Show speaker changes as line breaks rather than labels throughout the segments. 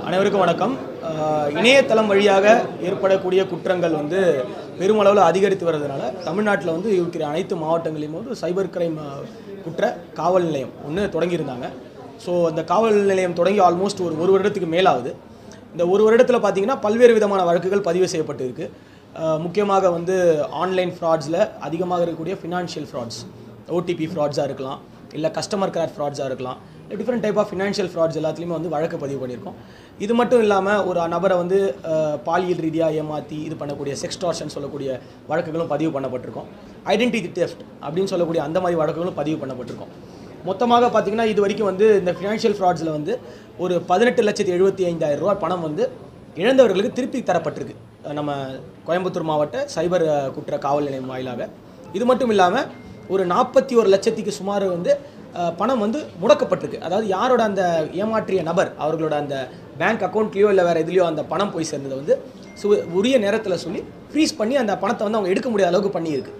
அனைவருக்கும் வணக்கம் அஹ், இணையதளம் வழியாக ஏற்படக்கூடிய குற்றங்கள் வந்து பெருமளவில் அதிகரித்து வர்றதுனால தமிழ்நாட்டில் வந்து இருக்கிற அனைத்து மாவட்டங்களிலும் வந்து சைபர் கிரைம் அஹ், குற்ற காவல் நிலையம் ஒன்று தொடங்கியிருந்தாங்க ஸோ அந்த காவல் நிலையம் தொடங்கி ஆல்மோஸ்ட் ஒரு ஒரு வருடத்துக்கு மேலாகுது இந்த ஒரு வருடத்தில் பார்த்தீங்கன்னா பல்வேறு விதமான வழக்குகள் பதிவு செய்யப்பட்டிருக்கு அஹ், முக்கியமாக வந்து ஆன்லைன் ஃப்ராட்ஸில் அதிகமாக இருக்கக்கூடிய ஃபினான்ஷியல் ஃப்ராட்ஸ் ஓடிபி ஃப்ராட்ஸாக இருக்கலாம் இல்லை கஸ்டமர் கேர் ஃப்ராட்ஸாக இருக்கலாம் இல்லை different type of financial frauds எல்லாத்துலேயுமே வந்து வழக்கு பதிவு பண்ணியிருக்கோம் இது மட்டும் இல்லாமல் ஒரு நபரை வந்து அஹ், பாலியல் ரீதியாக ஏமாற்றி இது பண்ணக்கூடிய செக்ஸ்டார்ஷன் சொல்லக்கூடிய வழக்குகளும் பதிவு பண்ணப்பட்டிருக்கோம் ஐடென்டிட்டி டெஃப்ட் அப்படின்னு சொல்லக்கூடிய அந்த மாதிரி வழக்குகளும் பதிவு பண்ணப்பட்டிருக்கோம் மொத்தமாக பார்த்தீங்கன்னா இது வரைக்கும் வந்து இந்த ஃபினான்ஷியல் ஃப்ராட்ஸில் வந்து ஒரு பதினெட்டு லட்சத்தி எழுபத்தி ஐந்தாயிரம் ரூபாய் பணம் வந்து இழந்தவர்களுக்கு திருப்பி தரப்பட்டிருக்கு அஹ் நம்ம கோயம்புத்தூர் மாவட்ட சைபர் அஹ், குற்ற காவல் நிலையம் வாயிலாக இது மட்டும் இல்லாமல் ஒரு நாற்பத்தி ஒரு லட்சத்துக்கு சுமார் வந்து அஹ், பணம் வந்து முடக்கப்பட்டிருக்கு அதாவது யாரோட அந்த ஏமாற்றிய நபர் அவர்களோட அந்த பேங்க் அக்கௌண்ட்லேயோ இல்லை வேறு எதுலேயோ அந்த பணம் போய் சேர்ந்ததை வந்து சு உரிய நேரத்தில் சொல்லி ஃப்ரீஸ் பண்ணி அந்த பணத்தை வந்து அவங்க எடுக்க முடியாத அளவுக்கு பண்ணியிருக்கு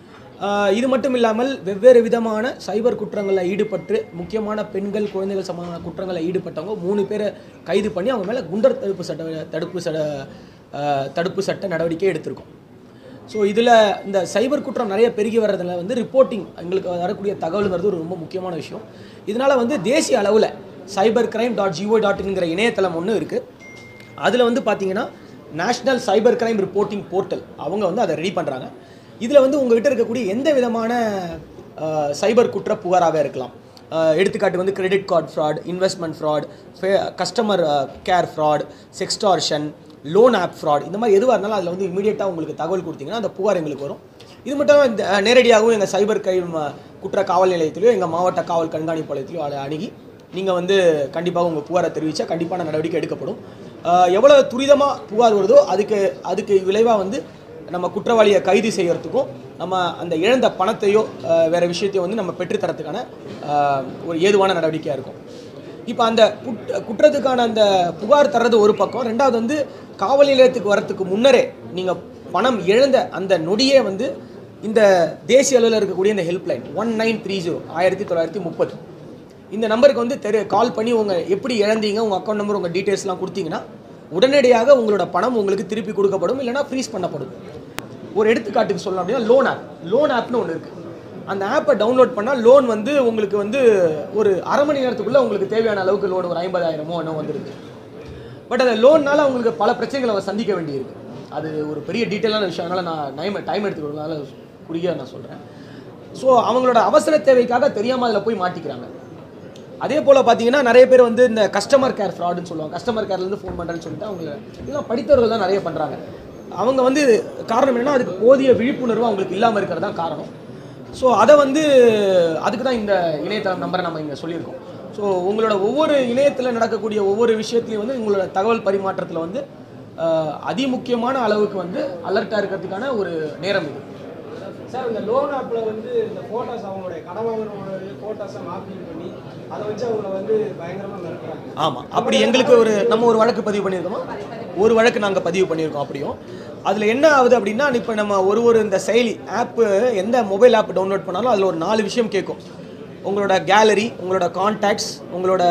ஆஹ் இது மட்டும் இல்லாமல் வெவ்வேறு விதமான சைபர் குற்றங்களில் ஈடுபட்டு முக்கியமான பெண்கள் குழந்தைகள் சம்பந்தமான குற்றங்களில் ஈடுபட்டவங்க மூணு பேரை கைது பண்ணி அவங்க மேலே குண்டர் தடுப்பு சட்ட தடுப்பு சட ஆஹ் தடுப்பு சட்ட நடவடிக்கை எடுத்திருக்கோம் ஸோ இதில் இந்த சைபர் குற்றம் நிறைய பெருகி வர்றதுல வந்து ரிப்போர்ட்டிங் எங்களுக்கு வரக்கூடிய தகவலுங்கிறது ஒரு ரொம்ப முக்கியமான விஷயம் இதனால் வந்து தேசிய அளவில் cyber crime dot G O dot இன்ங்கிற இணையதளம் ஒன்று இருக்குது அதில் வந்து பார்த்தீங்கன்னா national cyber crime reporting portal அவங்க வந்து அதை ரெடி பண்ணுறாங்க இதில் வந்து உங்ககிட்ட இருக்கக்கூடிய எந்த விதமான அஹ், சைபர் குற்ற புகாராக இருக்கலாம் அஹ், எடுத்துக்காட்டு வந்து credit card fraud investment fraud customer care fraud sextortion loan app fraud இந்த மாதிரி எதுவாக இருந்தாலும் அதில் வந்து இமீடியட்டாக உங்களுக்கு தகவல் கொடுத்தீங்கன்னா அந்த புகார் எங்களுக்கு வரும் இது மட்டும் இல்லாம இந்த, அஹ், நேரடியாகவும் எங்கள் சைபர் கிரைம் அஹ், குற்ற காவல் நிலையத்திலையோ எங்கள் மாவட்ட காவல் கண்காணிப்பு நிலையத்திலையோ அதை அணுகி நீங்கள் வந்து கண்டிப்பாக உங்கள் புகாரை தெரிவித்தா கண்டிப்பான நடவடிக்கை எடுக்கப்படும் அஹ், எவ்வளவு துரிதமாக புகார் வருதோ அதுக்கு அதுக்கு விளைவாக வந்து நம்ம குற்றவாளியை கைது செய்யறதுக்கும் நம்ம அந்த இழந்த பணத்தையோ அஹ், வேற விஷயத்தையோ வந்து நம்ம பெற்றுத்தரத்துக்கான அஹ், ஒரு ஏதுவான நடவடிக்கையாக இருக்கும் இப்போ அந்த குட் குற்றத்துக்கான அந்த புகார் தர்றது ஒரு பக்கம் ரெண்டாவது வந்து காவல் நிலையத்துக்கு வரத்துக்கு முன்னரே நீங்கள் பணம் இழந்த அந்த நொடியே வந்து இந்த தேசிய அளவில் இருக்கக்கூடிய இந்த helpline one nine three zero ஆயிரத்தி தொள்ளாயிரத்தி முப்பது இந்த நம்பருக்கு வந்து தெரி கால் பண்ணி உங்கள் எப்படி இழந்தீங்க உங்கள் அக்கௌண்ட் நம்பர் உங்கள் டீட்டெயில்ஸ்லாம் கொடுத்தீங்கன்னா உடனடியாக உங்களோட பணம் உங்களுக்கு திருப்பி கொடுக்கப்படும் இல்லைனா ஃப்ரீஸ் பண்ணப்படும் ஒரு எடுத்துக்காட்டுக்கு சொல்லணும் அப்படின்னா லோன் ஆப் லோன் ஆப்னு ஒன்று இருக்குது அந்த ஆப்பை டவுன்லோட் பண்ணால் லோன் வந்து உங்களுக்கு வந்து ஒரு அரை மணி நேரத்துக்குள்ளே உங்களுக்கு தேவையான அளவுக்கு லோன் ஒரு ஐம்பதாயிரமோ என்னோ வந்துருக்கு பட் அந்த லோன்னால உங்களுக்கு பல பிரச்சனைகளை அவர் சந்திக்க வேண்டியிருக்கு அது ஒரு பெரிய டீட்டெயிலான விஷயம் அதனால் நான் டைம் டைம் எடுத்துக்கிறதுனால குறுகிய நான் சொல்கிறேன் ஸோ அவங்களோட அவசர தேவைக்காக தெரியாமல் அதில் போய் மாட்டிக்கிறாங்க அதே போல் பார்த்தீங்கன்னா நிறைய பேர் வந்து இந்த கஸ்டமர் கேர் ஃப்ராடுன்னு சொல்லுவாங்க கஸ்டமர் கேர்லேருந்து ஃபோன் பண்ணுறேன்னு சொல்லிட்டு அவங்க இதெல்லாம் படித்தவர்கள் தான் நிறைய பண்ணுறாங்க அவங்க வந்து காரணம் என்னன்னா அதுக்கு போதிய விழிப்புணர்வு அவங்களுக்கு இல்லாமல் இருக்கிறது தான் காரணம் ஸோ அதை வந்து அதுக்கு தான் இந்த இணையதளம் நம்பரை நம்ம இங்கே சொல்லியிருக்கோம் ஸோ உங்களோட ஒவ்வொரு இணையத்தில் நடக்கக்கூடிய ஒவ்வொரு விஷயத்துலையும் வந்து உங்களோட தகவல் பரிமாற்றத்தில் வந்து அஹ், அதிமுக்கியமான அளவுக்கு வந்து அலர்ட்டாக இருக்கிறதுக்கான ஒரு நேரம் இது
சார் இந்த லோன் ஆப்பில் வந்து இந்த ஃபோட்டோஸ் அவங்களுடைய கடன் வாங்குறவங்களுடைய ஃபோட்டோஸை மார்க்கிங் பண்ணி அதை வச்சு அவங்கள வந்து பயங்கரமாக மிரட்டுறாங்க
ஆமாம் அப்படி எங்களுக்கு ஒரு நம்ம ஒரு வழக்கு பதிவு பண்ணியிருக்கோமா ஒரு வழக்கு நாங்கள் பதிவு பண்ணியிருக்கோம் அப்படியும் அதில் என்ன ஆகுது அப்படின்னா இப்போ நம்ம ஒரு ஒரு இந்த செயலி ஆப்பு எந்த மொபைல் ஆப் டவுன்லோட் பண்ணாலும் அதில் ஒரு நாலு விஷயம் கேட்கும் உங்களோட கேலரி உங்களோட கான்டாக்ட்ஸ் உங்களோட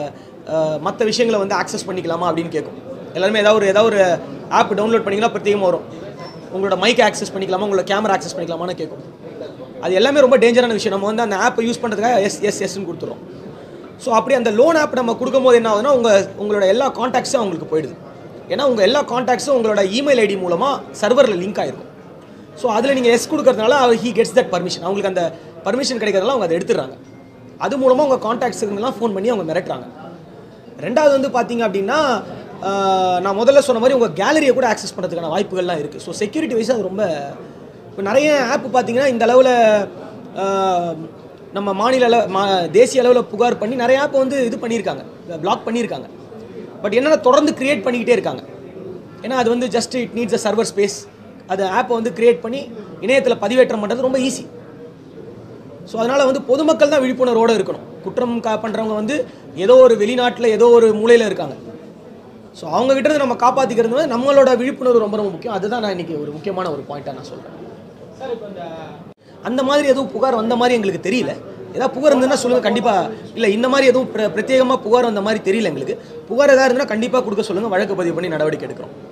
மற்ற விஷயங்களை வந்து ஆக்சஸ் பண்ணிக்கலாமா அப்படின்னு கேட்கும் எல்லாருமே ஏதாவது ஒரு ஏதாவது ஒரு ஆப் டவுன்லோட் பண்ணிங்கன்னா பிரத்யேகமாக வரும் உங்களோட மைக் ஆக்சஸ் பண்ணிக்கலாமா உங்களோட கேமரா ஆக்சஸ் பண்ணிக்கலாமான்னு கேட்கும் அது எல்லாமே ரொம்ப டேஞ்சரான விஷயம் நம்ம வந்து அந்த ஆப்பை யூஸ் பண்ணுறதுக்காக எஸ் எஸ் எஸ்ன்னு கொடுத்துறோம் ஸோ அப்படி அந்த லோன் ஆப் நம்ம கொடுக்கும்போது என்ன ஆகுதுன்னா உங்கள் உங்களோட எல்லா காண்டாக்ட்ஸும் அவங்களுக்கு போயிடுது ஏன்னா உங்கள் எல்லா காண்டாக்ட்ஸும் உங்களோட இமெயில் ஐடி மூலமாக சர்வரில் லிங்க் ஆயிருக்கும் ஸோ அதில் நீங்கள் எஸ் கொடுக்கறதுனால ஹி கெட்ஸ் தட் பர்மிஷன் அவங்களுக்கு அந்த பர்மிஷன் கிடைக்கிறதுனால அவங்க அதை எடுத்துடுறாங்க அது மூலமாக உங்கள் காண்டாக்ட்ஸுங்கெல்லாம் ஃபோன் பண்ணி அவங்க மிரட்டுறாங்க ரெண்டாவது வந்து பார்த்தீங்க அப்படின்னா ஆஹ், நான் முதல்ல சொன்ன மாதிரி உங்கள் கேலரியை கூட ஆக்சஸ் பண்ணுறதுக்கான வாய்ப்புகள்லாம் இருக்குது ஸோ செக்யூரிட்டி வைஸ் அது ரொம்ப இப்போ நிறைய ஆப் பார்த்தீங்கன்னா இந்த அளவில் நம்ம மாநில அளவு மா தேசிய அளவில் புகார் பண்ணி நிறைய ஆப்பை வந்து இது பண்ணியிருக்காங்க பிளாக் பண்ணியிருக்காங்க பட் என்னென்னா தொடர்ந்து கிரியேட் பண்ணிக்கிட்டே இருக்காங்க ஏன்னா அது வந்து just it needs a server space அது ஆப்பை வந்து கிரியேட் பண்ணி இணையத்தில் பதிவேற்றம் பண்ணுறது ரொம்ப ஈஸி ஸோ அதனால் வந்து பொதுமக்கள் தான் விழிப்புணர்வோடு இருக்கணும் குற்றம் கா பண்ணுறவங்க வந்து ஏதோ ஒரு வெளிநாட்டில் ஏதோ ஒரு மூலையில் இருக்காங்க ஸோ அவங்க கிட்ட இருந்து நம்ம காப்பாற்றிக்கிறது வந்து நம்மளோட விழிப்புணர்வு ரொம்ப ரொம்ப முக்கியம் அதுதான் நான் இன்னைக்கு ஒரு முக்கியமான ஒரு பாயிண்ட்டாக நான் சொல்கிறேன்
சார் இப்போ இந்த
அந்த மாதிரி எதுவும் புகார் வந்த மாதிரி எங்களுக்கு தெரியல ஏதாவது புகார் இருந்ததுன்னா சொல்லுங்கள் கண்டிப்பாக இல்லை இந்த மாதிரி எதுவும் பிர பிரத்யேகமாக புகார் வந்த மாதிரி தெரியல எங்களுக்கு புகார் ஏதாவது இருந்தால் கண்டிப்பாக கொடுக்க சொல்லுங்கள் வழக்கு பதிவு பண்ணி நடவடிக்கை எடுக்கிறோம்